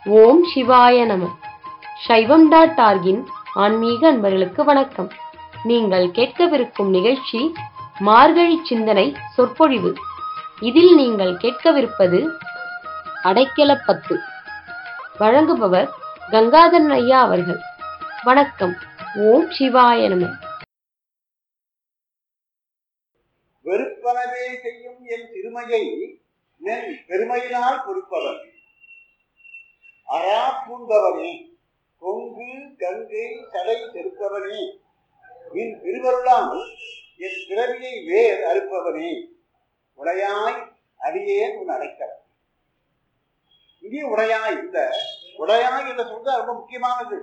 ஓம் சிவாய நம சைவம் டாட் ஆர்கின் ஆன்மீக அன்பர்களுக்கு வணக்கம் நீங்கள் கேட்கவிருக்கும் நிகழ்ச்சி மார்கழி சிந்தனை சொற்பொழிவு இதில் நீங்கள் கேட்கவிருப்பது அடைக்கலப்பத்து வழங்குபவர் கங்காதரன் ஐயா அவர்கள் வணக்கம் ஓம் சிவாய நம வெறுப்பனவே செய்யும் என் சிறுமையை என் பெருமையினால் பொறுப்பவன் அரா பூண்டவனே கொங்கு கங்கை தடை செருப்பவனே என் திருவருளால் என் பிறவியை வேர் அறுப்பவனே உடையாய் அடியேன் உன் அடைக்கலம் இங்கே உடையாய் இந்த உடையாய் என்ற சொல்றது ரொம்ப முக்கியமானது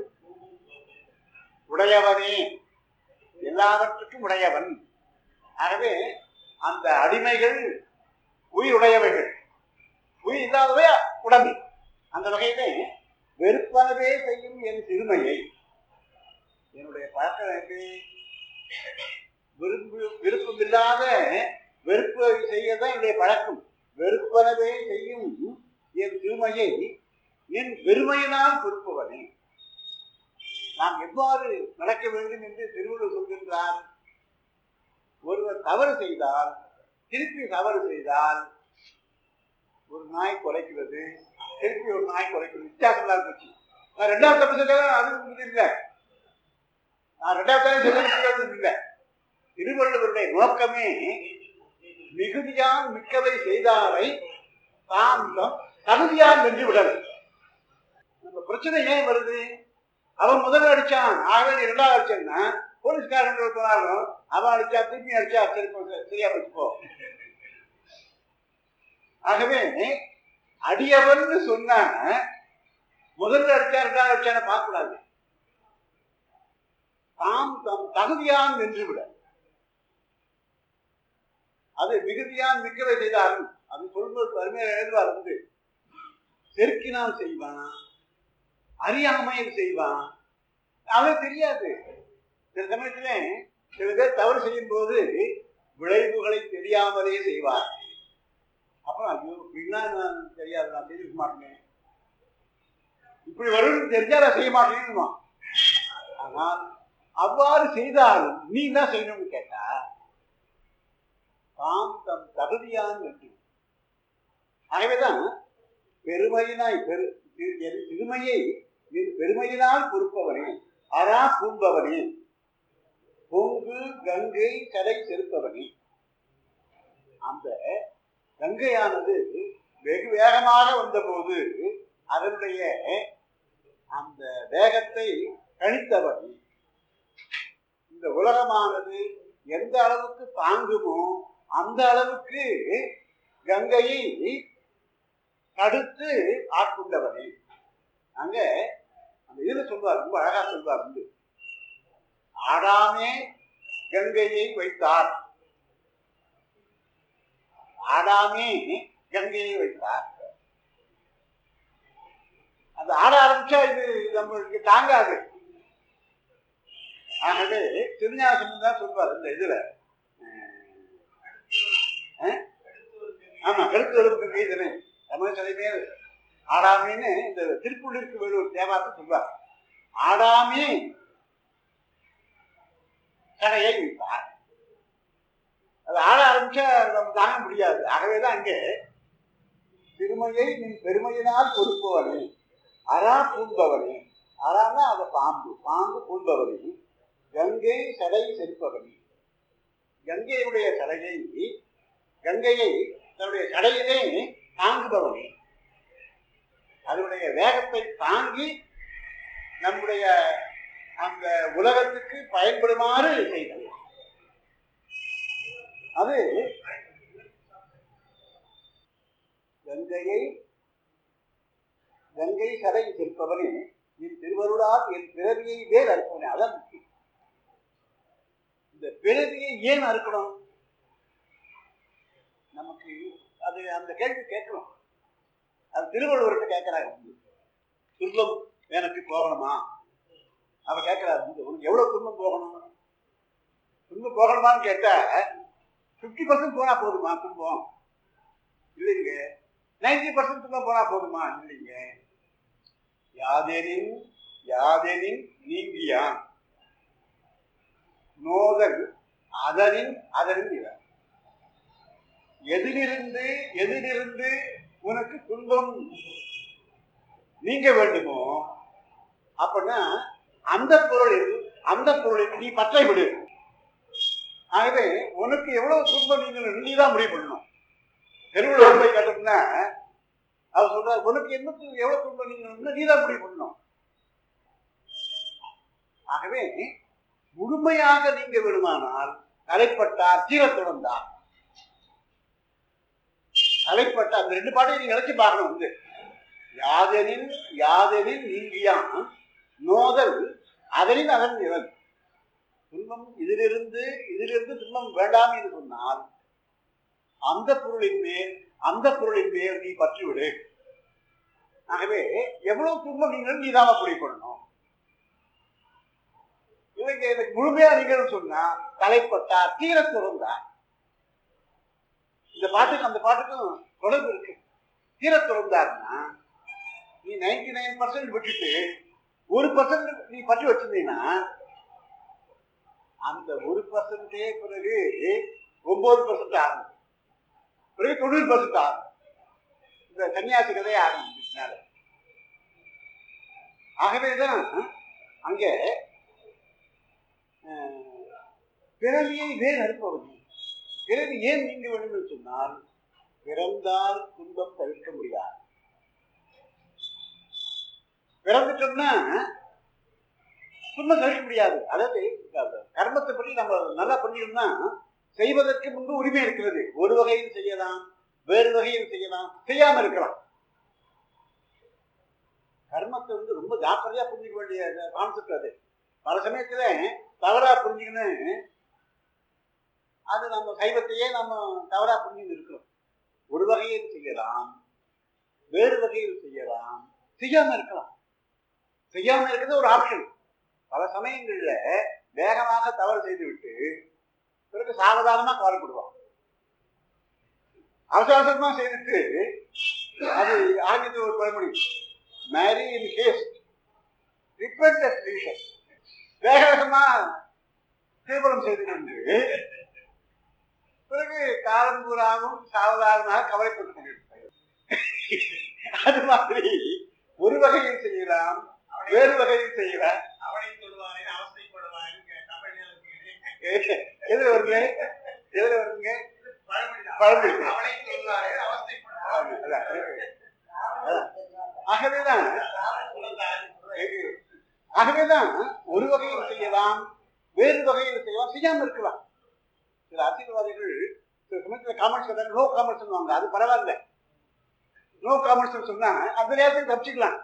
உடையவனே எல்லாவற்றுக்கும் உடையவன் ஆகவே அந்த அடிமைகள் உயிருடையவைகள் உயிர் இல்லாதவை உடம்பு அந்த வகையிலே வெறுப்பனவே செய்யும் என் சிறுமையை என்னுடைய பழக்கம் எப்படி விரும்பு விருப்பமில்லாத வெறுப்பு செய்யதான் என்னுடைய பழக்கம் வெறுப்பனவே செய்யும் என் சிறுமையை என் பெருமையினால் பொறுப்பவனே நாம் எவ்வாறு நடக்க வேண்டும் என்று திருவள்ளுவர் சொல்கின்றார் ஒருவர் தவறு செய்தால் திருப்பி தவறு செய்தால் ஒரு நாய் குறைக்கிறது திருப்பி ஒரு நாய் குறைக்கிறது வித்தியாசம் இல்லாத போச்சு நான் ரெண்டாவது தப்பு செஞ்சாலும் அது உங்களுக்கு இல்லை நான் ரெண்டாவது தடவை செஞ்சது இல்லை திருவள்ளுவருடைய நோக்கமே மிகுதியால் மிக்கவை செய்தாரை தாந்தம் தகுதியால் வென்று விடல் நம்ம பிரச்சனை ஏன் வருது அவன் முதல்ல அடிச்சான் ஆகவே நீ ரெண்டாவது அடிச்சேன்னா போலீஸ்காரங்க போனாலும் அவன் அடிச்சா திருப்பி அடிச்சா சரி போ, சரியா வச்சுப்போ ஆகவே அடியவன் சொன்ன முதல்ல அடிச்சா ரெண்டாவது அடிச்சான பார்க்க கூடாது தாம் தம் தகுதியான் வென்று விட அது மிகுதியான் மிக்கவை செய்தாலும் அது சொல்வது அருமையாக எழுதுவார் வந்து செருக்கினால் செய்வான் அறியாமையில் செய்வான் அவன் தெரியாது சில சமயத்துல சில பேர் தவறு செய்யும் போது விளைவுகளை தெரியாமலே செய்வார் அப்புறம் ஐயோ இப்படின்னா நான் தெரியாது நான் தெரிவிக்க மாட்டேன் இப்படி வரும்னு தெரிஞ்சா நான் செய்ய மாட்டேன்னு ஆனால் அவ்வாறு செய்தாலும் நீ என்ன செய்யணும்னு கேட்டா தாம் தம் தகுதியான் என்று ஆகவேதான் பெருமையினாய் பெரு என் சிறுமையை என் பெருமையினால் பொறுப்பவனே அரா பூம்பவனே பொங்கு கங்கை கடை செருப்பவனே அந்த கங்கையானது வெகு வேகமாக வந்தபோது அதனுடைய அந்த வேகத்தை கணித்தவன் இந்த உலகமானது எந்த அளவுக்கு தாங்குமோ அந்த அளவுக்கு கங்கையை தடுத்து ஆட்கொண்டவனே அங்க அந்த இதுல சொல்வார் ரொம்ப அழகா சொல்வார் வந்து ஆடாமே கங்கையை வைத்தார் ஆடாமே கங்கையை வைத்தார் அந்த ஆட ஆரம்பிச்சா இது நம்மளுக்கு தாங்காது ஆகவே திருஞாசம் தான் சொல்வார் இந்த இதுல அஹ், ஆமா கருத்து வெறுப்பு கைதனே தமிழ் தலைமே ஆடாமின்னு இந்த திருப்புள்ளிருக்கு வேலூர் தேவாரத்தை சொல்வார் ஆடாமே கடையை வைத்தார் அது ஆட ஆரம்பிச்சா நம்ம தாங்க முடியாது ஆகவேதான் அங்கே திருமையை நின் பெருமையினால் கொடுப்பவனே அரா பூண்பவனே அறான்னா அது பாம்பு பாம்பு பூண்பவனே கங்கை சடை செருப்பவனே கங்கையுடைய சடையை கங்கையை தன்னுடைய சடையிலே தாங்குபவனே அதனுடைய வேகத்தை தாங்கி நம்முடைய அந்த உலகத்துக்கு பயன்படுமாறு செய்தது அது கங்கையை கங்கை சடை செல்பவனே என் திருவருளால் என் பிறவியை வேறு அறுப்பவனே அதான் முக்கியம் இந்த பிறவியை ஏன் அறுக்கணும் நமக்கு அது அந்த கேள்வி கேட்கணும் அது திருவள்ளுவர்கிட்ட கேட்கிறாங்க வந்து துன்பம் எனக்கு போகணுமா அவ கேட்கிறாரு வந்து உனக்கு எவ்வளவு துன்பம் போகணும் துன்பம் போகணுமான்னு கேட்டா ஃபிஃப்டி பர்சன்ட் போனா போதுமா துன்பம் இல்லைங்க நைன்டி பர்சன்ட் துன்பம் போனா போதுமா இல்லைங்க யாதெனின் யாதெனின் நீங்கியான் நோதல் அதனின் அதனின் இவன் எதிலிருந்து எதிலிருந்து உனக்கு துன்பம் நீங்க வேண்டுமோ அப்படின்னா அந்த பொருளில் அந்த பொருளில் நீ பற்றை விடு ஆகவே உனக்கு எவ்வளவு துன்பம் நீங்கள் நீ தான் முடிவு பண்ணணும் தெருவில் போய் கட்டணும்னா அவர் சொல்ற உனக்கு என்ன து- எவ்வளவு துன்பம் நீங்கள் நீ தான் முடிவு பண்ணணும் ஆகவே முழுமையாக நீங்க விடுமானால் தலைப்பட்டார் தீரத் தொடர்ந்தார் தலைப்பட்ட அந்த ரெண்டு பாட்டையும் நீங்க நினைச்சு பார்க்கணும் வந்து யாதெனின் யாதெனின் நீங்கியான் நோதல் அதனின் அதன் இவன் துன்பம் இதிலிருந்து இதிலிருந்து துன்பம் வேண்டாம் என்று சொன்னால் அந்த பொருளின் மேல் அந்த பொருளின் மேல் நீ பற்றி விடு ஆகவே எவ்வளவு துன்பம் நீங்கள் நீதாம புரிய பண்ணணும் இல்லைங்க எனக்கு முழுமையா நீங்கள் சொன்னா தலைப்பட்டா தீர துறந்தா இந்த பாட்டுக்கு அந்த பாட்டுக்கும் தொடர்பு இருக்கு தீர துறந்தாருன்னா நீ நைன்டி நைன் பர்சன்ட் விட்டுட்டு ஒரு பர்சன்ட் நீ பற்றி வச்சிருந்தீங்கன்னா அந்த ஒரு பர்சன்டே பிறகு ஒன்பது பர்சன்ட் ஆகும் பிறகு தொண்ணூறு பர்சன்ட் ஆகும் இந்த சன்னியாசி கதையே ஆகும் பின்னால. ஆகவேதான் அங்கே அஹ், பிறவியை வேறு அறுப்பவது பிறவி ஏன் நீங்க வேண்டும் என்று சொன்னால் பிறந்தால் துன்பம் தவிர்க்க முடியாது பிறந்துட்டோம்னா துன்பம் தவிர்க்க முடியாது அதாவது அந்த கர்மத்தை பற்றி நம்ம நல்லா புரிஞ்சுக்கணும்னா செய்வதற்கு முன்பு உரிமை இருக்கிறது ஒரு வகையில் செய்யலாம் வேறு வகையில் செய்யலாம் செய்யாம இருக்கலாம் கர்மத்தை வந்து ரொம்ப ஜாக்கிரதையா புரிஞ்சுக்க வேண்டிய கான்செப்ட் அது பல சமயத்துல தவறா புரிஞ்சுக்கின்னு அது நம்ம சைவத்தையே நம்ம தவறா புரிஞ்சுன்னு இருக்கிறோம் ஒரு வகையில் செய்யலாம் வேறு வகையில் செய்யலாம் செய்யாம இருக்கலாம் செய்யாம இருக்கிறது ஒரு ஆப்ஷன் பல சமயங்கள்ல வேகமாக தவறு செய்து விட்டு பிறகு சாவதானமா கவலைப்படுவான் அவசர அவசரமா செய்துட்டு அது ஆங்கிலத்தில் ஒரு பழமொழி marry in haste repent at leisure வேக வேகமா திருமணம் செய்து கொண்டு பிறகு காலம் பூராவும் சாவதானமாக கவலைப்பட்டுக் கொண்டிருப்பார் அது மாதிரி ஒரு வகையில் செய்யலாம் வேறு வகையில் செய்யலாம் அவனை சொல்வாரே அவஸ்தைப்படுவாரே தமிழ்ல எதுல வருங்க எதுல வருங்க பழமொழிதான் பழமொழி. அவனை சொல்வாரே அவஸ்தைப்படுவாரே அதான், அதான். ஆகவேதான் ஆகவேதான் ஒரு வகையில் செய்யலாம் வேறு வகையில் செய்யலாம் செய்யாம இருக்கலாம் சில அரசியல்வாதிகள் சில சமயத்தில் காமெண்ட்ஸ் சொல்றாங்க நோ காமெண்ட்ஸ் வாங்க அது பரவாயில்ல நோ காமெண்ட்ஸ் சொன்னா அந்த நேரத்துக்கு தப்பிச்சுக்கலாம்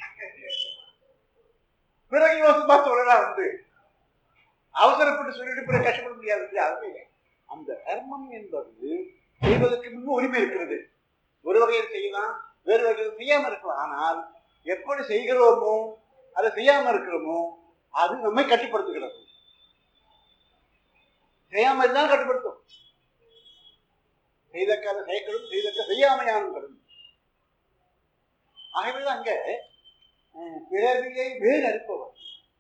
பிறகு யோசிப்பா சொல்லலாம் வந்து அவசரப்பட்டு சொல்லிட்டு பிறகு கஷ்டப்பட முடியாது இல்லையா? அது அந்த கர்மம் என்பது செய்வதற்கு முன்பு உரிமை இருக்கிறது ஒரு வகையில் செய்யலாம் வேறு வகையில் செய்யாம இருக்கலாம் ஆனால் எப்படி செய்கிறோமோ அதை செய்யாம இருக்கிறோமோ அது நம்மை கட்டுப்படுத்துகிறது செய்யாம இருந்தால் கட்டுப்படுத்தும் செய்தக்கால செய்யக்கடும் செய்தக்க செய்யாமையானும் கடும் ஆகவே அங்க அஹ், பிறவியை வேறு அறுப்பவர்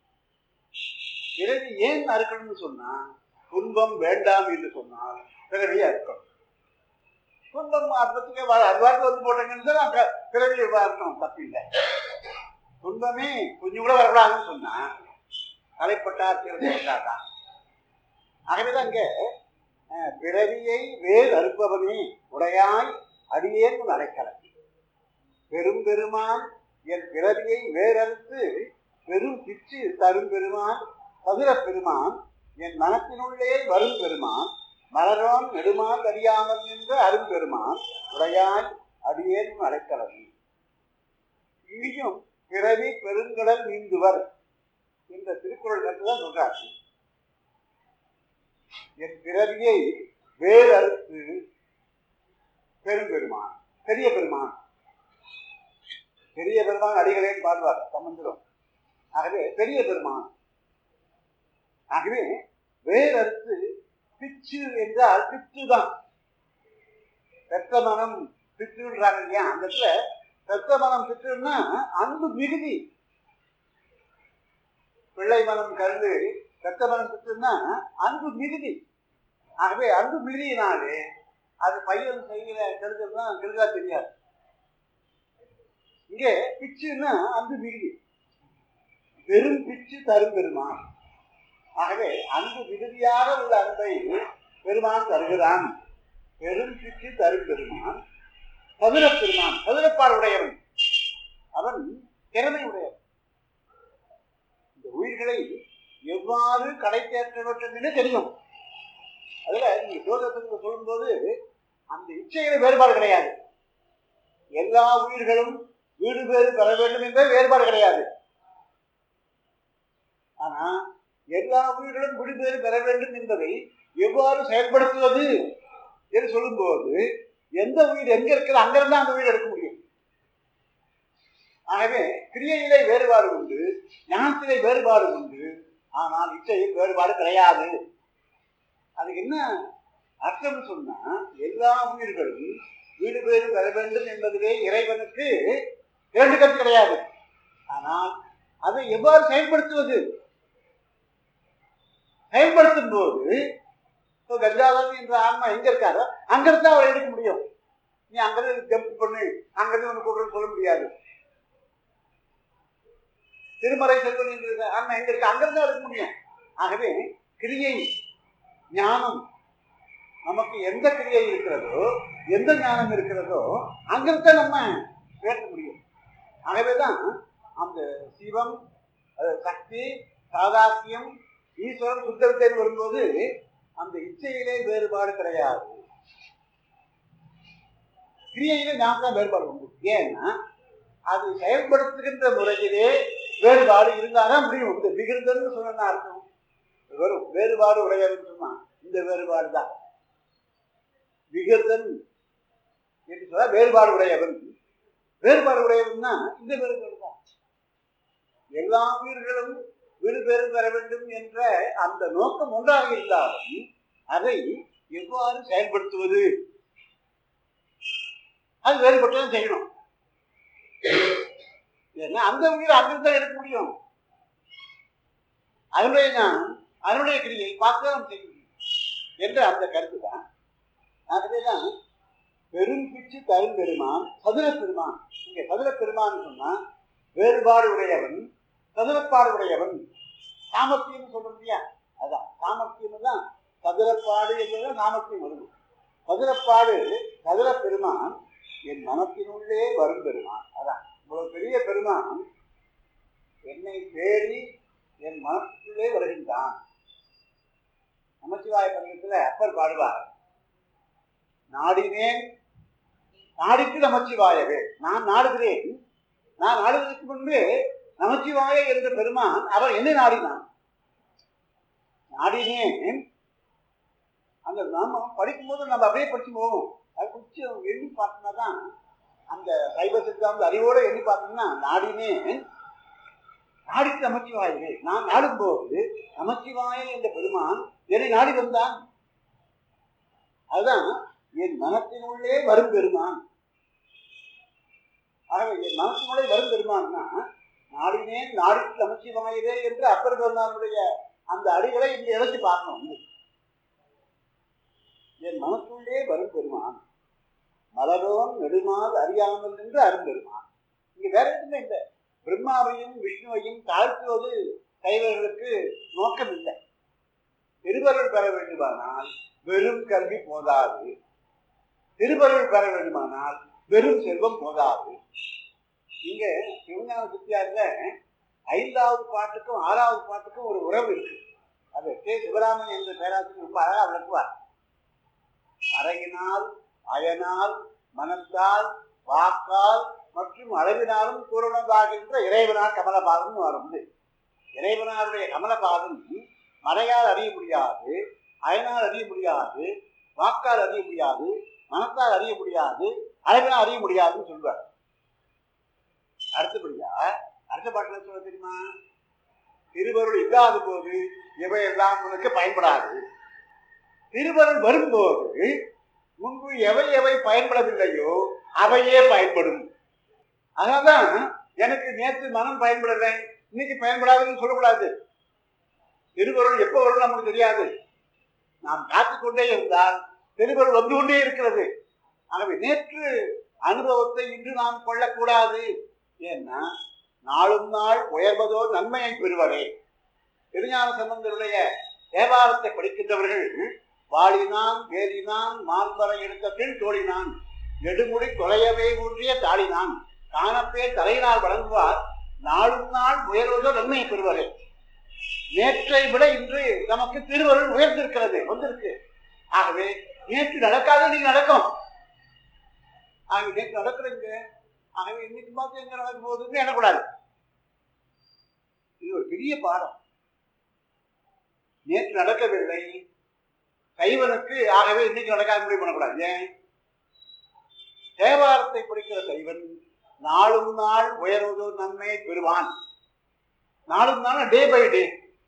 பிறவி ஏன் அறுக்கணும்னு சொன்னா துன்பம் வேண்டாம் என்று சொன்னால் பிறவியை அறுக்கணும் துன்பம் அதுக்கு அதுவாக்கு வந்து போட்டீங்கன்னு சொன்னா அங்க பிறவியை அறுக்கணும் தப்பு இல்லை துன்பமே கொஞ்சம் கூட வரக்கூடாதுன்னு சொன்னா தலைப்பட்டார் தான் ஆகவேதான் இங்க அஹ், பிறவியை வேறு அறுப்பவனே உடையாய் அடியேன் உன் அடைக்கலம் பெரும் பெருமான் என் பிறவியை வேறறுத்து பெரும் பிச்சு தரும் பெருமான் சதுர பெருமான் என் மனத்தினுள்ளே வரும் பெருமான் மலரோன் நெடுமான் அறியாமல் நின்ற அரும்பெருமான் உடையாய் அடியேன் உன் அடைக்கலம் இங்கேயும் பிறவி பெருங்கடல் நீந்துவர் என்ற திருக்குறள் கருத்துதான் சொல்றார் என் பிறவியை வேறு அறுத்து பெரும்பெருமான் பெரிய பெருமான் பெரிய பெருமான் அடிகளேன் பாடுவார் சம்பந்தரும் ஆகவே பெரிய பெருமான் ஆகவே வேறு அறுத்து பிச்சு என்றால் பிச்சு தான் பெற்ற மனம் பிச்சுன்றாங்க இல்லையா அந்த இடத்துல ரத்த மனம் பெற்றுன்னா அன்பு மிகுதி பிள்ளை மனம் கருது ரத்த மனம் பெற்றுன்னா அன்பு மிகுதி ஆகவே அன்பு மிகுதியினாலே அது பையன் செய்கிற கெடுதல் தான் கெடுதா தெரியாது இங்கே பிச்சுன்னா அன்பு மிகுதி பெரும் பிச்சு தரும் பெருமான் ஆகவே அன்பு மிகுதியாக உள்ள அன்பை பெருமான் தருகிறான் பெரும் பிச்சு தரும் பெருமான் சதுர பெருமான் சதுரப்பாடு உடையவன் அவன் திறமை உடையவன் இந்த உயிர்களை எவ்வாறு கடை தேற்ற வேண்டும் என்று தெரியும் அதுல நீங்க ஜோதிடத்துக்கு சொல்லும்போது அந்த இச்சைகளை வேறுபாடு கிடையாது எல்லா உயிர்களும் வீடு பேறு பெற வேண்டும் என்ற வேறுபாடு கிடையாது ஆனா எல்லா உயிர்களும் வீடு பேறு பெற வேண்டும் என்பதை எவ்வாறு செயல்படுத்துவது என்று சொல்லும்போது எந்த உயிர் எங்க இருக்குது அங்கிருந்து அந்த உயிர் எடுக்க முடியும் ஆகவே கிரியையிலே வேறுபாடு உண்டு ஞானத்திலே வேறுபாடு உண்டு ஆனால் இச்சையில் வேறுபாடு கிடையாது அதுக்கு என்ன அர்த்தம் சொன்னா எல்லா உயிர்களும் வீடு பேறு பெற வேண்டும் என்பதிலே இறைவனுக்கு இரண்டு கருத்து கிடையாது ஆனால் அதை எவ்வாறு செயல்படுத்துவது செயல்படுத்தும் போது இப்போ கஜாதன் என்ற ஆன்மா எங்க இருக்காரோ அங்கிருந்து அவரை எடுக்க முடியும் நீ அங்கிருந்து ஜம்ப் பண்ணு அங்கிருந்து ஒன்று கூப்பிடுன்னு சொல்ல முடியாது திருமறை செல்வன் என்ற ஆன்மா எங்க இருக்கு அங்கிருந்து எடுக்க முடியும் ஆகவே கிரியை ஞானம் நமக்கு எந்த கிரியை இருக்கிறதோ எந்த ஞானம் இருக்கிறதோ அங்கிருந்த நம்ம பேச முடியும் ஆகவேதான் அந்த சிவம் அது சக்தி சாதாசியம் ஈஸ்வரன் சுத்தவித்தைன்னு வரும்போது அந்த இச்சையிலே வேறுபாடு கிடையாது கிரியையிலே நாம் தான் வேறுபாடு உண்டு ஏன்னா அது செயல்படுத்துகின்ற முறையிலே வேறுபாடு இருந்தாதான் முடியும் இந்த மிகுந்தன்னு சொன்னா அர்த்தம் வெறும் வேறுபாடு உடையவன் சொன்னா இந்த வேறுபாடு தான் விகிர்தன் என்று சொல்ல வேறுபாடு உடையவன் வேறுபாடு உடையவன்னா இந்த வேறுபாடு தான் எல்லா உயிர்களும் வீடு பேறு பெற வேண்டும் என்ற அந்த நோக்கம் ஒன்றாக இருந்தாலும் அதை எவ்வாறு செயல்படுத்துவது அது வேறுபட்டுதான் செய்யணும் ஏன்னா அந்த உயிர் அங்கிருந்து தான் எடுக்க முடியும் அதனுடைய ஞானம் அதனுடைய கிரியை பார்த்து தான் செய்ய முடியும் என்ற அந்த கருத்து தான் ஆகவேதான் பெரும் பிச்சு தரும் பெருமான் சதுர பெருமான் இங்க சதுர பெருமான் சொன்னா வேறுபாடு உடையவன் சதுரப்பாடு உடையவன் சாமர்த்தியம் சொல்ல முடியா அதான் சாமர்த்தியம் தான் சதுரப்பாடு என்பது சாமர்த்தியம் வருது சதுரப்பாடு சதுர பெருமான் என் மனத்தினுள்ளே வரும் பெருமான் அதான் இவ்வளவு பெரிய பெருமான் என்னை தேடி என் மனத்துக்குள்ளே வருகின்றான் நமச்சிவாய பதிகத்துல அப்பர் பாடுவார் நாடினேன் நாடிக்கு நமச்சிவாயவே நான் நாடுகிறேன் நான் நாடுவதற்கு முன்பு நமச்சிவாய என்ற பெருமான் அவர் என்னை நாடினான் நாடினேன் அந்த நாம படிக்கும்போது நம்ம அப்படியே படிச்சு போவோம் அது கொஞ்சம் எண்ணி பார்த்தோம்னா தான் அந்த சைவ சித்தாந்த அறிவோட எண்ணி பார்த்தோம்னா நாடினேன் நாடிக்கு நமச்சிவாயவே நான் நாடும்போது நமச்சிவாயன் என்ற பெருமான் என்னை நாடி வந்தான் அதுதான் என் மனத்தினுள்ளே வரும் பெருமான் ஆகவே என் மனத்தினுள்ளே வரும் பெருமான்னா நாடினேன் நாடிக்கு நமச்சிவாயவே என்று அப்பர் பெருமானுடைய அந்த அடிகளை இங்க இழைச்சு பார்க்கணும் வந்து என் மனத்துள்ளே வரும் பெருமான் மலரோன் நெடுமால் அறியாமல் என்று அரும்பெருமான் இங்க வேற எதுவுமே இல்லை பிரம்மாவையும் விஷ்ணுவையும் தாழ்த்துவது சைவர்களுக்கு நோக்கம் இல்லை திருவருள் பெற வேண்டுமானால் வெறும் கல்வி போதாது திருவருள் பெற வேண்டுமானால் வெறும் செல்வம் போதாது இங்க சிவஞான சித்தியார்ல ஐந்தாவது பாட்டுக்கும் ஆறாவது பாட்டுக்கும் ஒரு உறவு இருக்கு அது கே சிவராமன் என்ற பேராசிரியர் ரொம்ப அழகா விளக்குவார் அறையினால் அயனால் மனத்தால் வாக்கால் மற்றும் அளவினாலும் கூறுணர்ந்தாகின்ற இறைவனார் கமலபாதம் வரும் இறைவனாருடைய கமலபாதம் மறையால் அறிய முடியாது அயனால் அறிய முடியாது வாக்கால் அறிய முடியாது மனத்தால் அறிய முடியாது அளவினால் அறிய முடியாதுன்னு சொல்வார் அடுத்தபடியா அடுத்த பாட்டில் சொல்ல தெரியுமா திருவருள் இல்லாத போது இவையெல்லாம் உனக்கு பயன்படாது திருவருள் வரும்போது முன்பு எவை எவை பயன்படவில்லையோ அவையே பயன்படும் அதனால்தான் எனக்கு நேற்று மனம் பயன்படலை இன்னைக்கு பயன்படாதுன்னு சொல்லக்கூடாது திருவருள் எப்போ வரும் நமக்கு தெரியாது நாம் காத்துக்கொண்டே இருந்தால் திருவருள் வந்து கொண்டே இருக்கிறது ஆகவே நேற்று அனுபவத்தை இன்று நாம் கொள்ளக்கூடாது ஏன்னா நாளும் நாள் உயர்வதோ நன்மையை பெறுவரே திருஞான சம்பந்தருடைய தேவாரத்தை படிக்கின்றவர்கள் வாழினான் வேலினான் மால்வரை எடுத்த பின் தோழினான் நெடுமுடி தொலையவே ஊன்றிய தாளினான் காணப்பே தலையினால் வழங்குவார் நாளும் நாள் உயர்வதோ நன்மையை பெறுவரே நேற்றை விட இன்று நமக்கு திருவருள் உயர்ந்திருக்கிறது வந்திருக்கு ஆகவே நேற்று நடக்காத நீங்க நடக்கும் ஆகவே நேற்று நடக்கிறீங்க ஆகவே இன்னைக்கு பார்த்து எங்க நடக்க போகுதுன்னு எண்ணக்கூடாது இது ஒரு பெரிய பாடம் நேற்று நடக்கவில்லை சைவனுக்கு ஆகவே இன்னைக்கு நடக்காத முடிவு பண்ணக்கூடாது ஏன் தேவாரத்தை படிக்கிற சைவன் நாளும் நாள் உயர்வதோ நன்மையை பெறுவான் நாளும் நாள் டே பை டே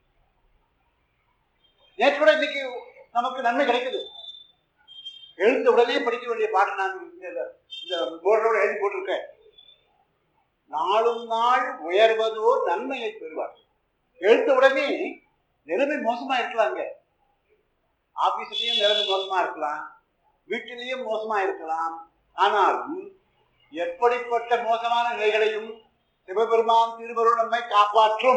நேற்று விட இன்னைக்கு நமக்கு நன்மை கிடைக்குது எழுந்த உடனே படிக்க வேண்டிய பாட்டு நான் இந்த இந்த போர்டோட எழுதி போட்டிருக்கேன் நாளும் நாள் உயர்வதோ நன்மையை பெறுவார் எழுந்த உடனே நிலைமை மோசமா இருக்கலாங்க ஆபீஸ்லயும் நிலைமை மோசமா இருக்கலாம் வீட்டிலையும் மோசமா இருக்கலாம் ஆனாலும் எப்படிப்பட்ட மோசமான நிலைகளையும் சிவபெருமான் திருவருள் நம்மை காப்பாற்றும்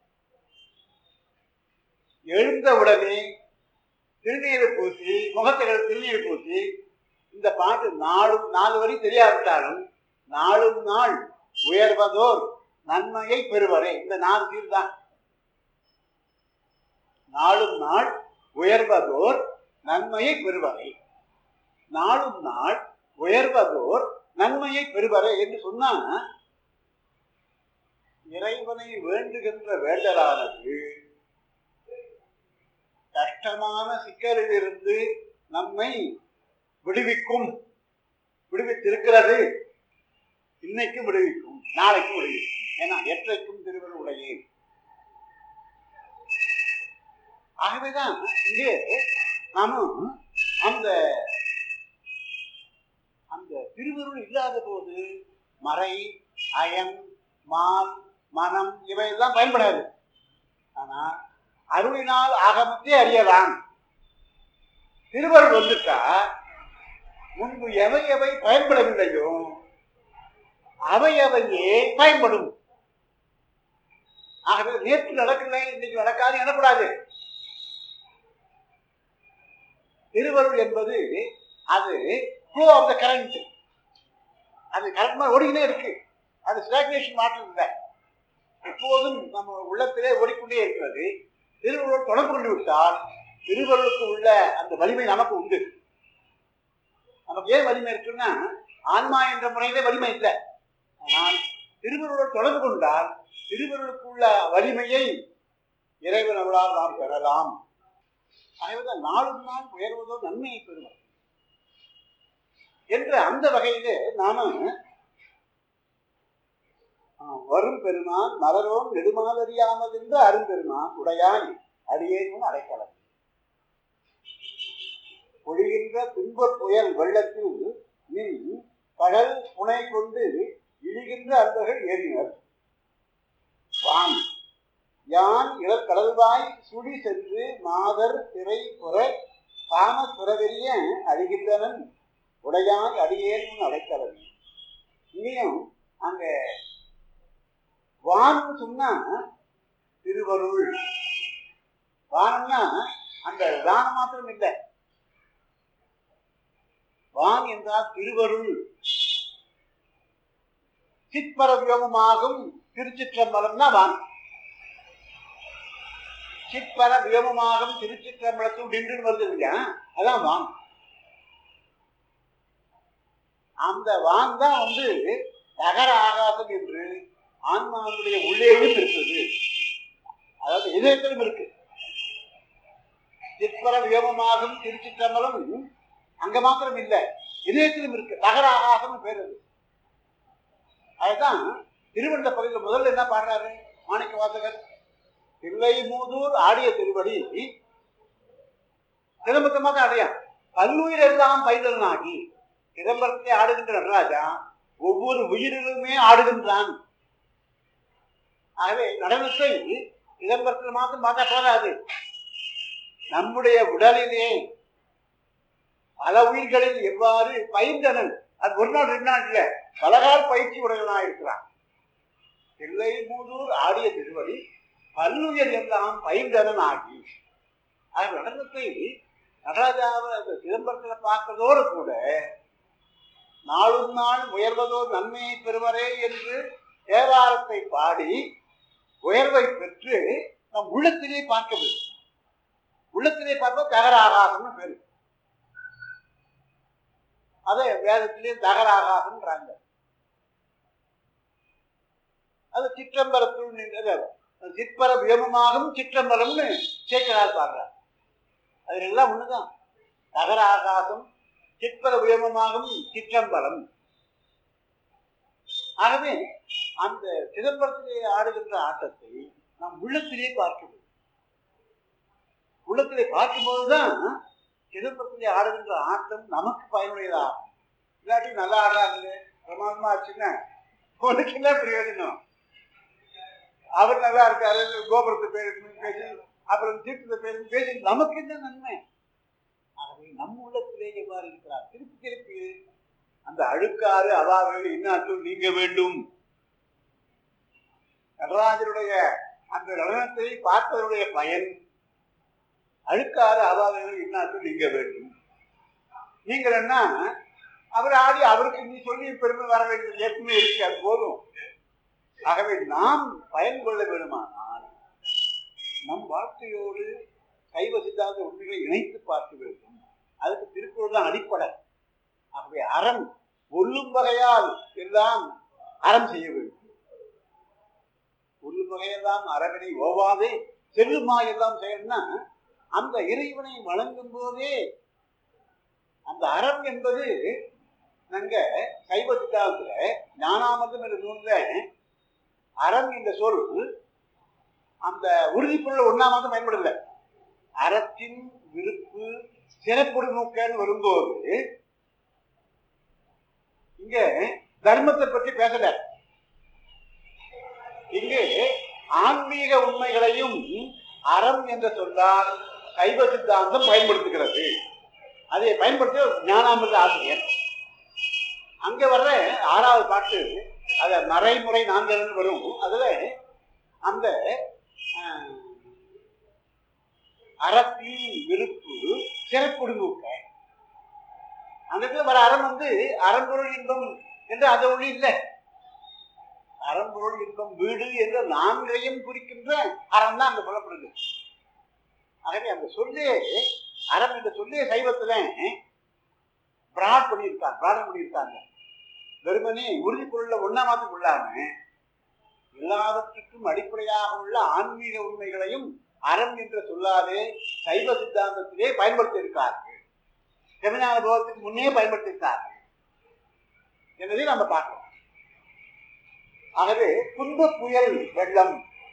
எழுந்த உடனே திருநீர் பூசி முகத்தில் திருநீர் பூசி இந்த பாட்டு நாளும் நாலு வரி தெரியாவிட்டாலும் நாளும் நாள் உயர்வதோர் நன்மையை பெறுவரே இந்த நாலு சீர் தான் நாளும் நாள் உயர்வதோர் நன்மையை பெறுவரே நாளும் நாள் உயர்வதோர் நன்மையை பெறுவரே என்று சொன்னா இறைவனை வேண்டுகின்ற வேண்டலானது கஷ்டமான சிக்கலிலிருந்து நம்மை விடுவிக்கும் விடுவித்திருக்கிறது இன்னைக்கு விடுவிக்கும் நாளைக்கு விடுவிக்கும் ஏன்னா எற்றைக்கும் திருவருளையே ஆகவேதான் இங்கே நாமும் அந்த அந்த திருவருள் இல்லாத போது மறை அயன் மால் மனம் இவையெல்லாம் பயன்படாது ஆனா அருளினால் ஆகமத்தை அறியலாம் திருவருள் வந்துட்டா முன்பு எவை எவை பயன்படவில்லையோ அவை அவையே பயன்படும் ஆகவே நேற்று நடக்கல இன்னைக்கு நடக்காது எனக்கூடாது திருவருள் என்பது அது ஃப்ளோ ஆஃப் த கரண்ட் அது கரண்ட் ஓடிக்கிட்டே இருக்கு அது ஸ்டாக்னேஷன் மாற்றம் இல்லை எப்போதும் நம்ம உள்ளத்திலே ஓடிக்கொண்டே இருக்கிறது திருவள்ளுவர் தொடர்பு கொண்டு விட்டால் திருவள்ளுக்கு உள்ள அந்த வலிமை நமக்கு உண்டு நமக்கு ஏன் வலிமை இருக்குன்னா ஆன்மா என்ற முறையிலே வலிமை இல்லை ஆனால் திருவள்ளுவர் தொடர்பு கொண்டால் திருவள்ளுக்கு உள்ள வலிமையை இறைவன் அவளால் நாம் பெறலாம் ஆகவேதான் நாளும் நாள் உயர்வதோ நன்மையை பெறுவோம் என்ற அந்த வகையிலே நாம வரும் பெருமான் மலரோன் நெடுமாதறியாமதென்று அரும்பெருமான் உடையாய் அடியேனும் அடைக்கலம் பொழிகின்ற துன்பப் புயல் வெள்ளத்தில் நீ கடல் புனை கொண்டு இழிகின்ற அன்பர்கள் ஏறினர் வான் யான் இளல் கடல்வாய் சுழி சென்று மாதர் திரை புற காம புறவெறிய அழிகின்றனன் உடையாய் அடியேன் அடைக்கலன் இங்கேயும் அங்க வான்னு சொன்னா திருவருள் வானம்னா அந்த தானம் மாத்திரம் இல்லை வான் என்றால் திருவருள் சிற்பரவியோகமாகும் திருச்சிற்றம்பலம்னா வான் சிற்பர வியோகமாகும் திருச்சிற்றம்பலத்தும் நின்று வருது இல்லையா அதான் வான் அந்த வான் தான் வந்து நகர ஆகாசம் என்று ஆன்மாவுடைய உள்ளேயும் இருக்குது அதாவது இதயத்திலும் இருக்கு சிற்பர வியோகமாகும் திருச்சிற்றம்பலம் அங்க மாத்திரம் இல்லை இதயத்திலும் இருக்கு நகர ஆகாசம் பேர் அது அதுதான் திருவண்ண பகுதியில் முதல்ல என்ன பாடுறாரு மாணிக்க வாசகர் தில்லை மூதூர் ஆடிய திருவடி சிதம்பரத்தமாக அடையான் பல்லுயிர் எல்லாம் பைதலனாகி சிதம்பரத்தை ஆடுகின்ற நடராஜா ஒவ்வொரு உயிரிலுமே ஆடுகின்றான் ஆகவே நடனத்தை சிதம்பரத்தில் மாத்திரம் பார்த்தா போதாது நம்முடைய உடலிலே பல உயிர்களில் எவ்வாறு பயின்றனன் அது ஒரு நாள் ரெண்டு நாள் இல்ல பலகால் பயிற்சி உடையவனா இருக்கிறான் தில்லை மூதூர் ஆடிய திருவடி பல்லுயிர் எல்லாம் பயின்றனன் ஆகி அது நடனத்தை நடராஜாவை அந்த சிதம்பரத்தில் பார்க்கறதோடு கூட நாளும் நாள் உயர்வதோ நன்மையை பெறுவரே என்று தேவாரத்தை பாடி உயர்வை பெற்று நம் உள்ளத்திலே பார்க்க வேண்டும் உள்ளத்திலே பார்ப்பா தகராகாசம்னு பேரு அதே வேதத்திலே தகராகாசம்ன்றாங்க அது சிற்றம்பரத்துள் நின்றது சிற்பர வியமமாகும் சிற்றம்பரம்னு சேக்கரால் பாடுறார் அது எல்லாம் ஒண்ணுதான் தகர ஆகாசம் சிற்பர வியமமாகும் சிற்றம்பலம் ஆகவே அந்த சிதம்பரத்திலே ஆடுகின்ற ஆட்டத்தை நாம் உள்ளத்திலே பார்க்க வேண்டும் உள்ளத்திலே பார்க்கும்போதுதான் சிதம்பரத்திலே ஆடுகின்ற ஆட்டம் நமக்கு பயனுடையதாகும் இல்லாட்டி நல்லா ஆடுறாங்க பிரமாதமா ஆச்சுன்னா உனக்கு என்ன பிரயோஜனம் அவர் நல்லா இருக்காரு கோபுரத்து பேருக்கு பேசி அப்புறம் தீர்த்தத்தை பேருக்கு பேசி நமக்கு என்ன நன்மை ஆகவே நம் உள்ளத்திலே எவ்வாறு இருக்கிறார் திருப்பி திருப்பி அந்த அழுக்காறு அவாவில் இன்னாற்றும் நீங்க வேண்டும் நடராஜருடைய அந்த நடனத்தை பார்ப்பதனுடைய பயன் அழுக்காறு அவாவில் இன்னாற்றும் நீங்க வேண்டும் நீங்கள் என்ன அவர் ஆடி அவருக்கு நீ சொல்லி பெருமை வர வேண்டியது ஏற்கனவே இருக்கு அது போதும் ஆகவே நாம் பயன் கொள்ள வேண்டுமானால் நம் வாழ்க்கையோடு சைவ சித்தாந்த உண்மைகளை இணைத்து பார்க்க வேண்டும் அதுக்கு திருக்குறள் தான் அடிப்படை ஆகவே அறம் ஒல்லும் வகையால் எல்லாம் அறம் செய்ய வேண்டும் ஒல்லும் வகையெல்லாம் அறவினை ஓவாதே செல்லுமா எல்லாம் செய்யணும்னா அந்த இறைவனை வணங்கும் போதே அந்த அறம் என்பது நாங்க சைவ சித்தாந்தத்துல ஞானாமதம் என்ற நூல்ல அறம் என்ற சொல் அந்த உறுதிப்பொருள் ஒன்னாமதம் பயன்படல அறத்தின் விருப்பு சிறப்புடு நோக்கன்னு வரும்போது இங்க தர்மத்தை பற்றி பேசல இங்கு ஆன்மீக உண்மைகளையும் அறம் என்ற சொல்லால் சைவ சித்தாந்தம் பயன்படுத்துகிறது அதை பயன்படுத்த ஞானாமிர்த ஆசிரியர் அங்க வர்ற ஆறாவது பாட்டு அத மறைமுறை நான்கு வரும் அதுல அந்த ஆஹ், அறத்தின் விருப்பு சிறப்புடுமுக்க அந்த இடத்துல வர அறம் வந்து அறம்பொருள் இன்பம் என்று அது ஒளி இல்லை அறம்பொருள் இன்பம் வீடு என்ற நான்கையும் குறிக்கின்ற அறம் தான் அங்க சொல்லப்படுது ஆகவே அந்த சொல்லே அறம் என்ற சொல்லே சைவத்துல பிராட் பண்ணியிருக்காங்க பிராடம் பண்ணியிருக்காங்க வெறுமனே உறுதி பொருள்ல ஒன்னா மாத்திரம் கொள்ளாம எல்லாவற்றுக்கும் அடிப்படையாக உள்ள ஆன்மீக உண்மைகளையும் அறம் என்ற சொல்லாலே சைவ சித்தாந்தத்திலே பயன்படுத்தி இருக்கார்கள் சிவஞான போகத்துக்கு முன்னே பயன்படுத்தி இருக்கார்கள் என்பதை நம்ம பார்க்கிறோம் ஆகவே துன்ப புயல் வெள்ளம்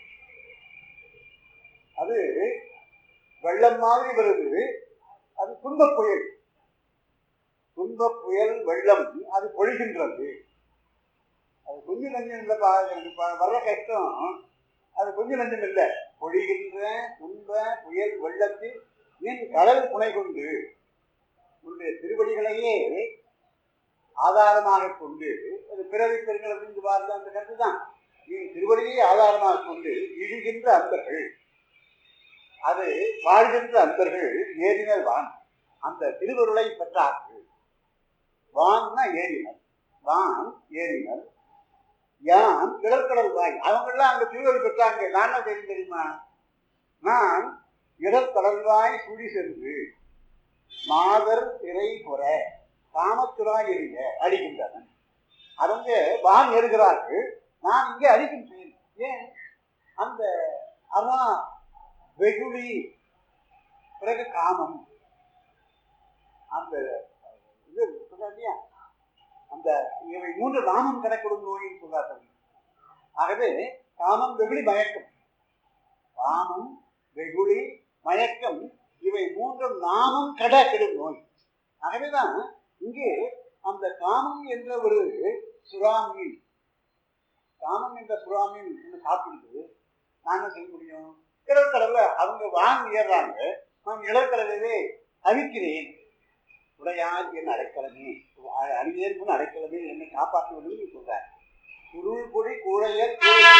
அது வெள்ளம் மாதிரி வருது அது துன்ப புயல் துன்ப புயல் வெள்ளம் அது பொழிகின்றது அது கொஞ்சம் நஞ்சம் இல்லைப்பா எனக்கு ப- வர்ற கஷ்டம் அது கொஞ்சம் நஞ்சம் இல்லை பொழிகின்ற துன்ப புயல் வெள்ளத்தில் நின் கடல் புனை கொண்டு உன்னுடைய திருவடிகளையே ஆதாரமாக கொண்டு அது பிறவி பெருங்கள் அப்படின்னு பார்த்த அந்த கருத்து தான் நீ திருவடியை ஆதாரமாக கொண்டு இழுகின்ற அன்பர்கள் அது வாழ்கின்ற அன்பர்கள் ஏறினர் வான் அந்த திருவருளை பெற்றார்கள் வான்னா ஏறினர் வான் ஏறினர் யான் இடர்கடல் வாய் அவங்கெல்லாம் அங்க திருவருள் பெற்றாங்க நான் என்ன தெரியும் தெரியுமா நான் இடர்கடல் வாய் சுடி சென்று மாதர் திரை புற காமத்துறாய் எறிய அடிக்கின்றன அவங்க வான் ஏறுகிறார்கள் நான் இங்கே அடிக்கின்றேன் ஏன் அந்த அதான் வெகுளி பிறகு காமம் அந்த இது சொல்றா இல்லையா அந்த இவை மூன்று நாமம் கிடக்கூடும் நோயின்னு சொல்றார்கள் ஆகவே காமம் வெகுளி மயக்கம் காமம் வெகுளி மயக்கம் இவை மூன்றும் நாமம் கடக்கிடும் நோய் ஆகவேதான் இங்கே அந்த காமம் என்ற ஒரு சுறா மீன் காமம் என்ற சுறா மீன் ஒண்ணு சாப்பிடுது நான் என்ன செய்ய முடியும் கடற்கடல்ல அவங்க வாங்கி ஏறுறாங்க நான் இடற்கடலிலே அவிக்கிறேன் உடையார் என் அடைக்கலமே அணியேன் முன் அடைக்கலமே என்னை காப்பாற்றுவது சொல்றார் சுருள் பொடி கூழையர்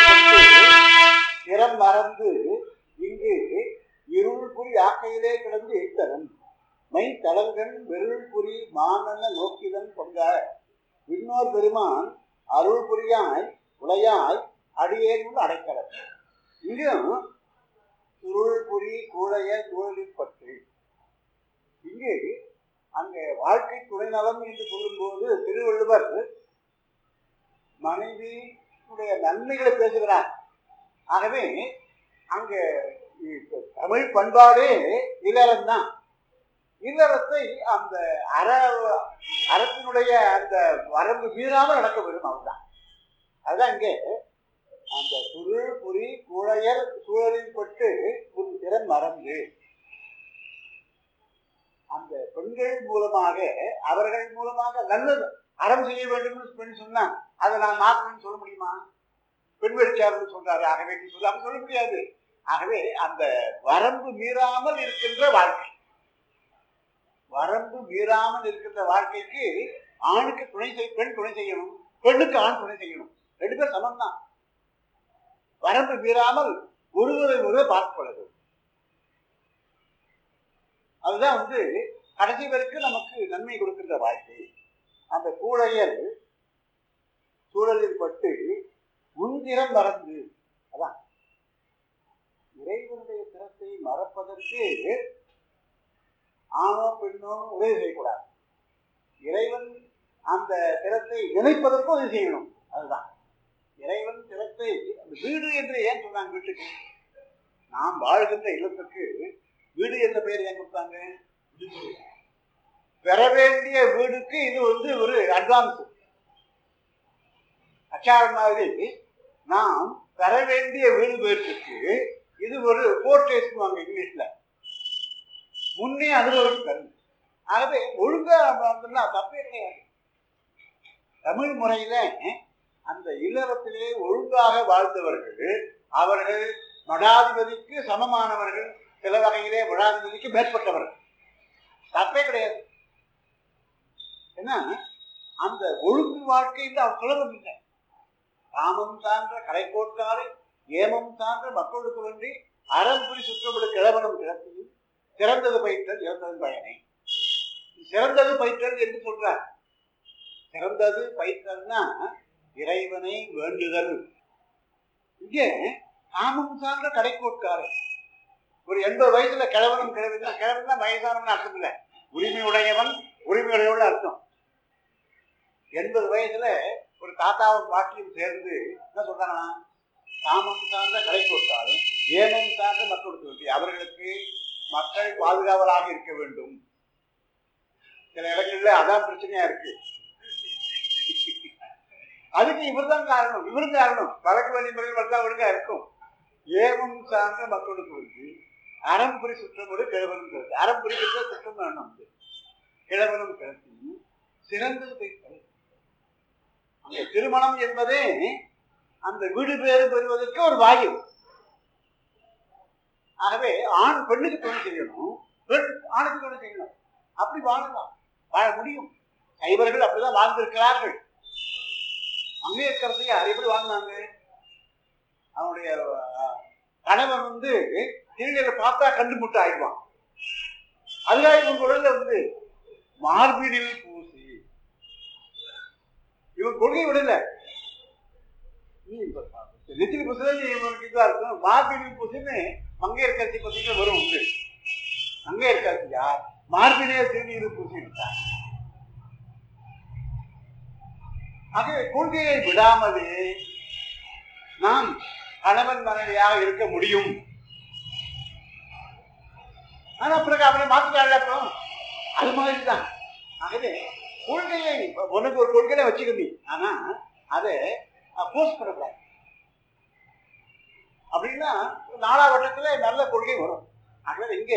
திறம் மறந்து இங்கு இருள் புரி ஆக்கையிலே கிடந்து எய்த்தரன் மை தளல்கண் வெருள் புரி மானன நோக்கிதன் கொண்ட விண்ணோர் பெருமான் அருள் புரியாய் உடையாய் அடியேன் முன் அடைக்கலம் இங்கும் சுருள் புரி கூழைய சூழலில் பற்று இங்கு அங்கே வாழ்க்கை துணைநலம் என்று சொல்லும்போது திருவள்ளுவர் மனைவியுடைய நன்மைகளை பேசுகிறார் ஆகவே அங்கே இப்ப தமிழ் பண்பாடே இல்லறம் தான் இல்லறத்தை அந்த அற அறத்தினுடைய அந்த வரம்பு மீறாமல் நடக்க வரும் அதுதான் அதுதான் இங்கே அந்த சுருள் புரி குழையர் சூழலில் பட்டு உன் திறன் மறந்து அந்த பெண்கள் மூலமாக அவர்கள் மூலமாக நல்லது அறம் செய்ய வேண்டும் பெண் சொன்னா அதை நான் மாற்றணும்னு சொல்ல முடியுமா பெண் வெளிச்சார்னு சொல்றாரு ஆகவே நீ சொல்லாம சொல்ல முடியாது ஆகவே அந்த வரம்பு மீறாமல் இருக்கின்ற வாழ்க்கை வரம்பு மீறாமல் இருக்கின்ற வாழ்க்கைக்கு ஆணுக்கு துணை செய் பெண் துணை செய்யணும் பெண்ணுக்கு ஆண் துணை செய்யணும் ரெண்டு பேர் சமம் தான் வரம்பு மீறாமல் ஒருவரை ஒருவர் பார்க்கப்படுது அதுதான் வந்து கடைசி வரைக்கும் நமக்கு நன்மை கொடுக்கின்ற வாழ்க்கை அந்த கூழையல் சூழலில் பட்டு முன்திறம் மறந்து அதான் இறைவனுடைய திறத்தை மறப்பதற்கு ஆணோ பெண்ணோ உதவி செய்யக்கூடாது இறைவன் அந்த திறத்தை நினைப்பதற்கும் உதவி செய்யணும் அதுதான் இறைவன் திறத்தை அந்த வீடு என்று ஏன் சொன்னாங்க வீட்டுக்கு நாம் வாழ்கின்ற இல்லத்துக்கு வீடு என்ற பெயர் ஏன் கொடுத்தாங்க பெற வேண்டிய வீடுக்கு இது வந்து ஒரு அட்வான்ஸ் அச்சாரம் மாதிரி நாம் பெற வேண்டிய வீடு பேருக்கு இது ஒரு போர்ட்ரேஸ்வாங்க இங்கிலீஷ்ல முன்னே அனுபவிச்சு தரும் ஆகவே ஒழுங்கா வந்தோம்னா தப்பே கிடையாது தமிழ் முறையில அந்த இல்லறத்திலே ஒழுங்காக வாழ்ந்தவர்கள் அவர்கள் மடாதிபதிக்கு சமமானவர்கள் சில வகையிலே மடாதிபதிக்கு மேற்பட்டவர்கள் தப்பே கிடையாது ஏன்னா அந்த ஒழுங்கு வாழ்க்கையில் அவர் சுலபம் இல்லை காமம் சார்ந்த கலைக்கோட்காரை ஏமம் சார்ந்த மக்களுக்கு வேண்டி அறம்புரி சுற்றமிடு கிழவனும் கிடத்தையும் சிறந்தது பயிற்றல் இறந்தது பயனை சிறந்தது பயிற்றல் என்று சொல்றார் சிறந்தது பயிற்றல்னா இறைவனை வேண்டுதல் இங்கே காமம் சார்ந்த கடைக்கோட்காரை ஒரு எண்பது வயசுல கிழவனும் கிழவன் கிழவன் தான் வயசானவன் அர்த்தம் இல்லை உரிமை உடையவன் உரிமை உடையவன் அர்த்தம் எண்பது வயசுல ஒரு தாத்தாவும் பாட்டியும் சேர்ந்து என்ன சொல்றாங்கன்னா காமம் சார்ந்த கடைக்கோட்டாலும் ஏமம் சார்ந்த மக்களுக்கு வேண்டி அவர்களுக்கு மக்கள் பாதுகாவலாக இருக்க வேண்டும் சில இடங்கள்ல அதான் பிரச்சனையா இருக்கு அதுக்கு இவர்தான் காரணம் இவரும் காரணம் வழக்கு வழிமுறைகள் வந்தா ஒழுங்கா இருக்கும் ஏமம் சார்ந்த மக்களுக்கு வந்து அறம்புரி சுற்றமோடு கிழவனும் கிழக்கு அறம்புரிக்கின்ற சுற்றம் வேணும் வந்து கிழவனும் கிழக்கையும் சிறந்தது போய் அந்த திருமணம் என்பதே அந்த வீடு பேறு பெறுவதற்கு ஒரு வாயு ஆகவே ஆண் பெண்ணுக்கு துணை செய்யணும் பெண் ஆணுக்கு துணை செய்யணும் அப்படி வாழலாம் வாழ முடியும் சைவர்கள் அப்படிதான் வாழ்ந்திருக்கிறார்கள் அங்கே இருக்கிறதையார் எப்படி வாழ்ந்தாங்க அவனுடைய அஹ், கணவன் வந்து திருநீரை பார்த்தா கண்டு முட்டை ஆயிடுவான் அதுக்காக இவங்க குழந்தை வந்து மார்பினில் பூசி இவன் கொள்கை விடல நீ இப்ப நெத்திலி புசுதான் இவனுக்கு இதா இருக்கும் மார்பினில் பூசின்னு மங்கையர் கட்சி பத்திரிக்கை வரும் உண்டு மங்கையர் கட்சியா மார்பினே திருநீர் பூசி விட்டார் ஆகவே கொள்கையை விடாமலே நாம் கணவன் மனைவியாக இருக்க முடியும் ஆனா பிறகு அவனை மாத்துறாள் அப்புறம் அது மாதிரி தான் ஆகவே கொள்கையை உனக்கு ஒரு கொள்கையை வச்சுக்க நீ ஆனா அதை போஸ்ட் பண்ணக்கூடாது அப்படின்னா நாலா வட்டத்துல நல்ல கொள்கை வரும் ஆகவே இங்கே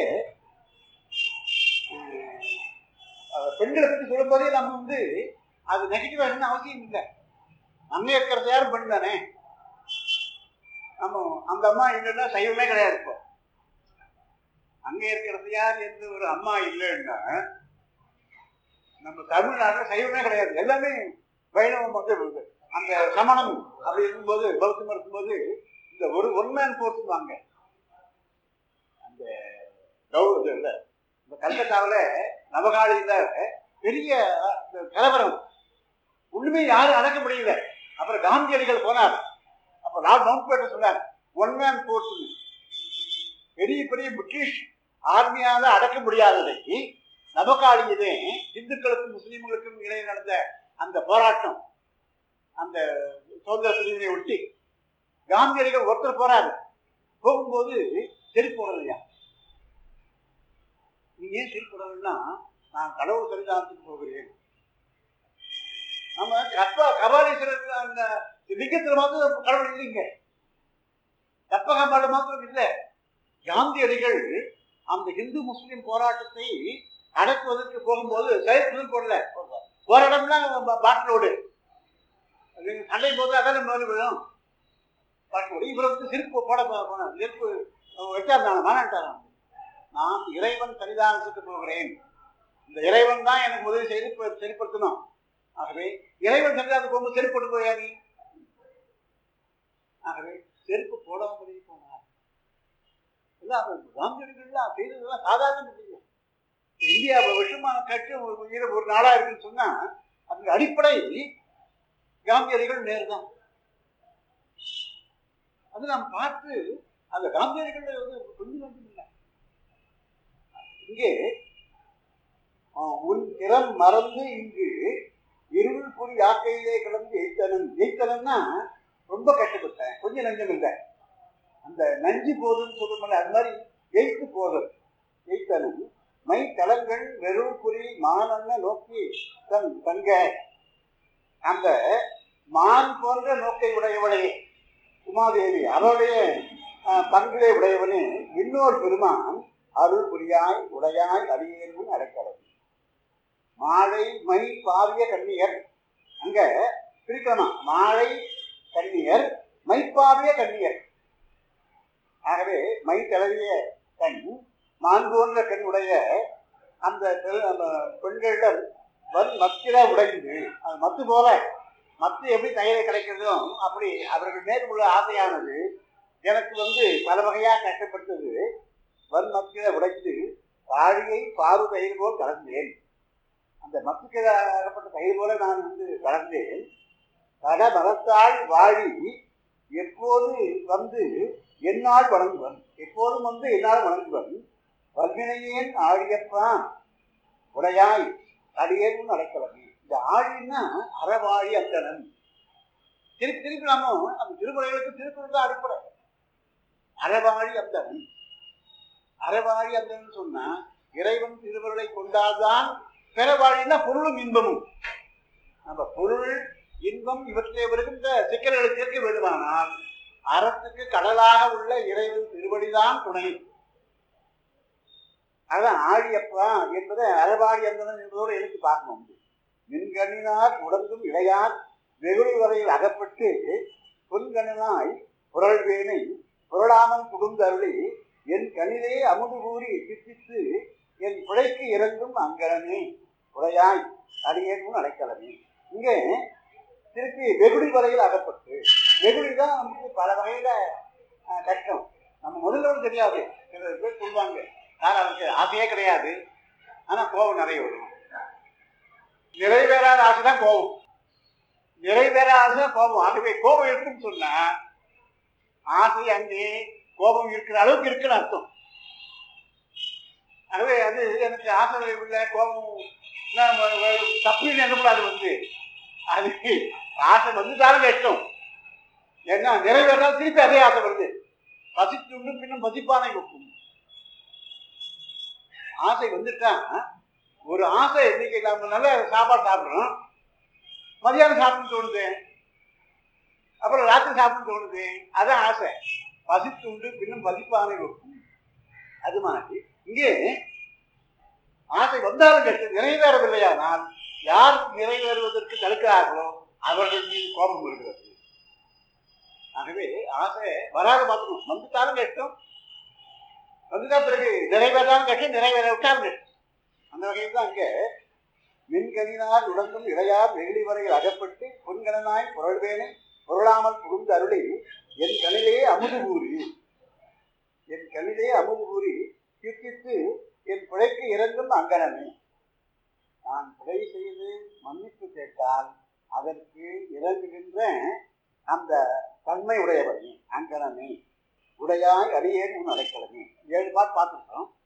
உம், அஹ், பெண்களை பற்றி சொல்லும்போதே நம்ம வந்து அது நெகட்டிவா என்ன அவசியம் இல்லை அங்க இருக்கிறது யாரும் பெண் தானே நம்ம அந்த அம்மா இல்லைன்னா சைவமே கிடையாது இப்போ அங்க இருக்கிறது யார் என்று ஒரு அம்மா இல்லைன்னா நம்ம தமிழ்நாட்டில் சைவமே கிடையாது எல்லாமே வைணவம் வந்து இருக்கு. அந்த சமணம் அப்படி இருக்கும்போது பௌத்தம் இருக்கும்போது இந்த ஒரு ஒன் மேன் போட்டுவாங்க அந்த கௌ- இது இல்ல, இந்த கல்கத்தாவில் நவகாலியில பெரிய அஹ், இந்த கலவரம் ஒண்ணுமே யாரும் அடக்க முடியல அப்புறம் காந்தியடிகள் போனார் அப்ப லார்ட் மவுண்ட் பேட்டர் சொன்னார் ஒன் மேன் போர்ட் பெரிய பெரிய பிரிட்டிஷ் ஆர்மியால அடக்க முடியாததை நவகாலியிலே இந்துக்களுக்கும் முஸ்லீம்களுக்கும் இடையே நடந்த அந்த போராட்டம் அந்த சுதந்திர பிரிவினை ஒட்டி காந்தியடிகள் ஒருத்தர் போறாரு போகும்போது செருப்பு போடலையா நீ ஏன் செருப்பு போடலைன்னா நான் கடவுள் சரிதானத்துக்கு போகிறேன் நம்ம கற்ப கபாலீஸ்வரர் அந்த லிங்கத்தில் மாத்திரம் கடவுள் இல்லைங்க கற்பகாம்பாடு மாத்திரம் இல்லை காந்தியடிகள் அந்த இந்து முஸ்லிம் போராட்டத்தை அடக்குவதற்கு போகும்போது செயற்குள் போடல போற இடம்லாம் பாட்டிலோடு சண்டை போது அதான மேலே விழும் பாட்டிலோடு இவர் வந்து செருப்பு போட போன செருப்பு வச்சாருந்தாங்க மாநாட்டாராம் நான் இறைவன் சரிதானத்துக்கு போகிறேன் இந்த இறைவன் தான் எனக்கு உதவி செய்து இப்ப சரிப்படுத்தணும் ஆகவே இறைவன் சரிதானத்துக்கு போகும்போது செருப்பு போட்டு போயா நீ ஆகவே செருப்பு போடாமலே போனார் எல்லாம் அந்த காந்தியடிகள்லாம் செய்ததெல்லாம் சாதாரண இல்லை இந்தியா வருஷமான கட்சி ஒரு இரு- ஒரு நாளா இருக்குன்னு சொன்னா அதுக்கு அடிப்படை காந்தியடிகள் நேர் தான் அது நாம் பார்த்து அந்த காந்தியடிகள் வந்து கொஞ்சம் கொஞ்சம் இல்லை இங்கே ஆ, உன் திறம் மறந்து இங்கு இருள் பொறி யாக்கையிலே கிடந்து எய்த்தனன் எய்த்தனன்னா ரொம்ப கஷ்டப்பட்டேன் கொஞ்சம் நஞ்சம் இல்லை அந்த நஞ்சு போதுன்னு சொல்லும்போது அது மாதிரி எய்த்து போதல் எய்த்தனன் மை தலங்கள் வெறும் குறி மானன்ன நோக்கி தன் தங்க அந்த மான் போன்ற நோக்கை உடையவளே உமாதேவி அவருடைய ஆஹ், பண்பிலே உடையவனே இன்னொரு பெருமான் அருள் புரியாய் உடையாய் அடியேன் அடைக்கலம் மாலை மை பாவிய கன்னியர் அங்க பிரிக்கலாமா மாலை கன்னியர் மைப்பாவிய கன்னியர் ஆகவே மை தளவிய கண் மான் போன்ற கண் உடைய அந்த பெரு- அந்த பெண்களிடம் வன் மத்திர உடைந்து அது மத்து போல மத்து எப்படி தையலை கிடைக்கிறதோ அப்படி அவர்கள் மேல் உள்ள ஆசையானது எனக்கு வந்து பல வகையா கஷ்டப்பட்டது வன் மத்திர உடைந்து வாழியை பாரு தயிர் போல் கலந்தேன் அந்த மத்துக்கு அகப்பட்ட தயிர் போல நான் வந்து கலந்தேன் கட மரத்தால் வாழி எப்போது வந்து என்னால் வணங்குவன் எப்போதும் வந்து என்னால் வணங்குவன் வல்வினையேன் ஆழியப்பா உடையாய் அடியேன் அடைக்கலமே இந்த ஆழின்னா அறவாழி அந்தணன் திருப்பி திருப்பி நாம அந்த திருமுறைகளுக்கு திருக்குறள் தான் அடிப்படை அறவாழி அந்தணன் அறவாழி அந்தணன் சொன்னா இறைவன் திருவருளை கொண்டால்தான் பெறவாழின்னா பொருளும் இன்பமும் நம்ம பொருள் இன்பம் இவற்றிலே வருகின்ற சிக்கல்களை தீர்க்க வேண்டுமானால் அறத்துக்கு கடலாக உள்ள இறைவன் திருவடிதான் துணை அதான் ஆழியப்பா என்பதை அறவாழி அந்தணன் என்பதோடு எடுத்து பார்க்கணும் மின்கண்ணினார் உடந்தும் இடையார் வெகுளி வரையில் அகப்பட்டு பொன்கண்ணனாய் புரள்வேனை புரளாமல் புகுந்தருளி என் கண்ணிலே அமுது கூறி சித்தித்து என் பிழைக்கு இறங்கும் அங்கனமே உடையாய் அடியேனும் அடைக்கலமே இங்கே திருப்பி வெகுளி வரையில் அகப்பட்டு வெகுளி தான் வந்து பல வகையில அஹ், கஷ்டம் நம்ம முதல்ல தெரியாது சில பேர் சொல்லுவாங்க யார் அவருக்கு ஆசையே கிடையாது ஆனா கோபம் நிறைய வரும் நிறைவேறாத ஆசை தான் கோபம் நிறைவேறாத ஆசை தான் கோபம் ஆகவே கோபம் இருக்குன்னு சொன்னா ஆசை அங்கே கோபம் இருக்கிற அளவுக்கு இருக்குன்னு அர்த்தம் ஆகவே அது எனக்கு ஆசை இல்லை கோபம் நான் வ- வ- தப்புன்னு எண்ணக்கூடாது வந்து அது ஆசை வந்துட்டாலும் கஷ்டம் ஏன்னா நிறைவேறாத திருப்பி அதே ஆசை வருது பசித்துண்டு பின்னும் பசிப்பானை வைக்கும் ஆசை வந்துட்டா ஒரு ஆசை இன்னைக்கு நம்ம நல்ல சாப்பாடு சாப்பிட்றோம் மதியானம் சாப்பிடணும்னு தோணுது அப்புறம் ராத்திரி சாப்பிடணும்னு தோணுது அதான் ஆசை பசித்துண்டு பின்னும் பசிப்பானை வைக்கும் அது மாதிரி இங்கே ஆசை வந்தாலும் கஷ்டம் நிறைவேறவில்லையானால் யார் நிறைவேறுவதற்கு தடுக்கிறார்களோ அவர்கள் மீது கோபம் வருகிறது ஆகவே ஆசை வராத பார்க்கணும் வந்துட்டாலும் கஷ்டம் வந்துட்டா பிறகு நிறைவேறாலும் கஷ்டம் நிறைவேற விட்டாலும் கஷ்டம் அந்த வகையில் தான் இங்க மின்கனினால் உடந்தும் இடையார் வெகுளி வரையில் அகப்பட்டு பொன்கணனாய் புரள்வேனே புரளாமல் புகுந்து அருளி என் கணிலே அமுது கூறி என் கணிலே அமுது கூறி கீர்த்தித்து என் பிழைக்கு இறங்கும் அங்கனமே நான் பிழை செய்து மன்னிப்பு கேட்டால் அதற்கு இறங்குகின்ற அந்த தன்மை உடையவனே அங்கனமே உடையாய் அடியேன் உன் அடைக்கலமே ஏழு பாட்டு பார்த்துருக்கோம்